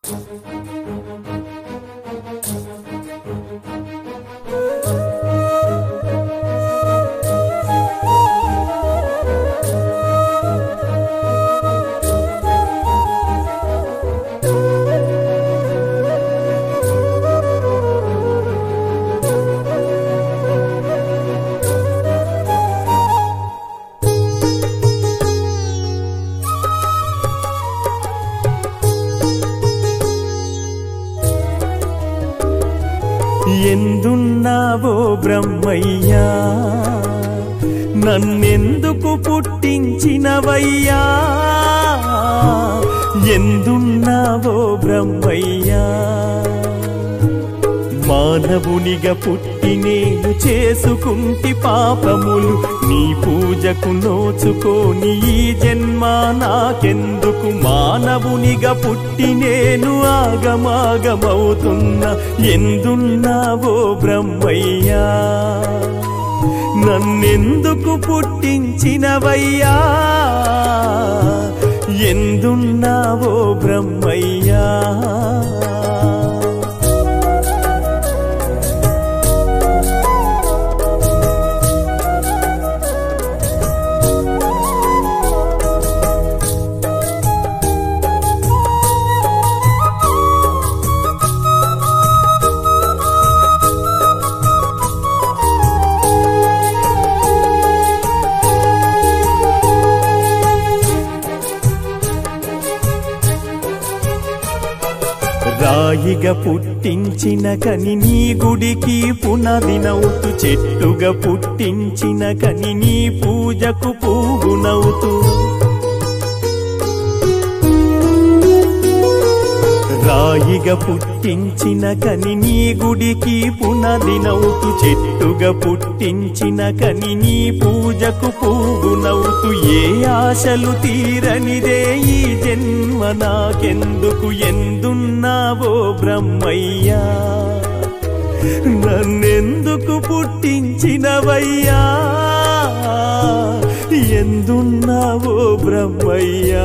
ఎందున్నావో బ్రహ్మయ్యా నన్నెందుకు పుట్టించినవయ్యా ఎందున్నావో బ్రహ్మయ్యా మానవునిగా పుట్టి నేను చేసుకుంటి పాపములు నీ పూజకు నోచుకోని ఈ జన్మ నాకెందుకు మానవునిగా పుట్టి నేను ఆగమాగమవుతున్నా ఎందున్నావో బ్రహ్మయ్యా నన్నెందుకు పుట్టించినవయ్యా ఎందున్నావో బ్రహ్మయ్యా రాయిగా పుట్టించిన కని నీ గుడికి పునదినవుతూ చెట్టుగా పుట్టించిన కని నీ పూజకు పువ్వునవుతూ రాయిగా పుట్టించిన కని నీ గుడికి పునదినవుతూ చెట్టుగా పుట్టించిన కని నీ పూజకు పువ్వునవుతూ ఏ ఆశలు తీరనిదే ఈ జన్మ నాకెందుకు ఎందున్నావో బ్రహ్మయ్యా నన్నెందుకు పుట్టించినవయ్యా ఎందున్నావో బ్రహ్మయ్యా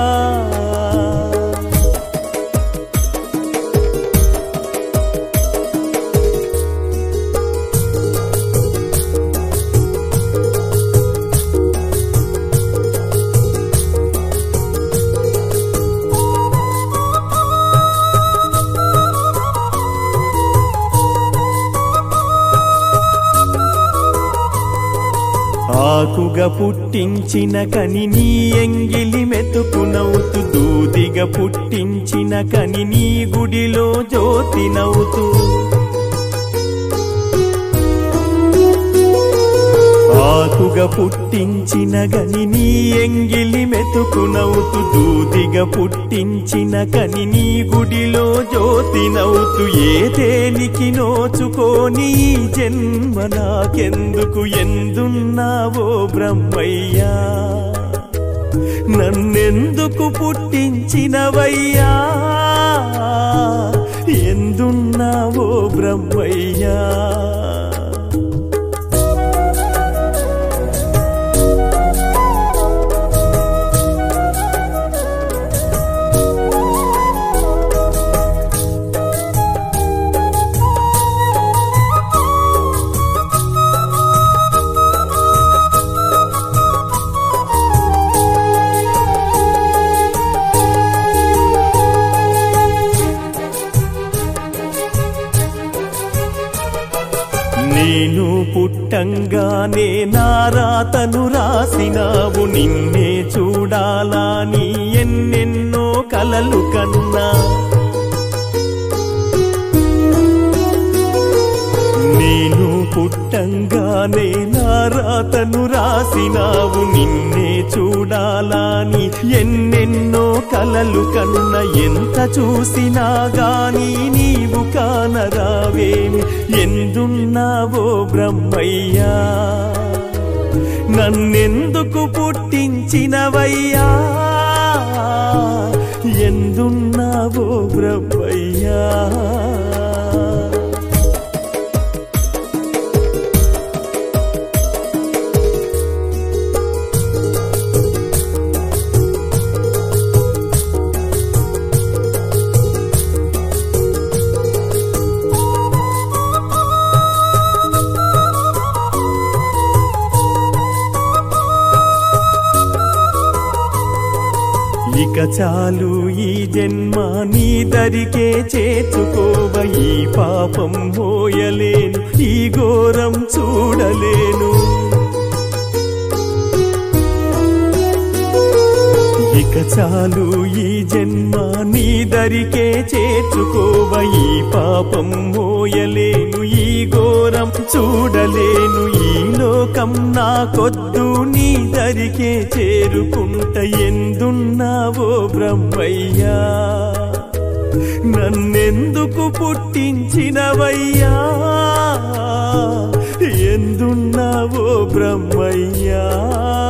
ఆకుగా పుట్టించిన కని నీ ఎంగిలి మెతుకునవుతూ దూదిగా పుట్టించిన కని నీ గుడిలో జ్యోతి నవ్వుతూ ఆకుగా పుట్టించిన గని నీ ఎంగిలి మెతుకునవుతూ దూదిగా పుట్టించిన కని నీ గుడిలో జ్యోతి నవ్వుతూ ఏ దేనికి నోచుకోని ఈ జన్మ నాకెందుకు ఎందున్నావో బ్రహ్మయ్యా నన్నెందుకు పుట్టించినవయ్యా ఎందున్నావో బ్రహ్మయ్యా నేను పుట్టంగానే నారాతను రాసినావు నిన్నే చూడాలని ఎన్నెన్నో కలలు కన్నా నేను పుట్టంగానే నారాతను రాసినావు నిన్నే చూడాలని ఎన్నెన్నో కలలు కన్న ఎంత చూసినా గాని నీవు కానరావేమి ఎందున్నావో బ్రహ్మయ్యా నన్నెందుకు పుట్టించినవయ్యా ఎందున్నావో బ్రహ్మయ్యా చాలు ఈ జన్మ నీ దరికే చేర్చుకోవ ఈ పాపం మోయలేను ఈ ఘోరం చూడలేను ఇక చాలు ఈ జన్మ నీ దరికే చేర్చుకోవ ఈ పాపం మోయలేను ఈ ఘోరం చూడలేను ఈ లోకం నాకొద్దు నీ దరికే చేరుకుంట ఎందున్నావో బ్రహ్మయ్యా నన్నెందుకు పుట్టించినవయ్యా ఎందున్నావో బ్రహ్మయ్యా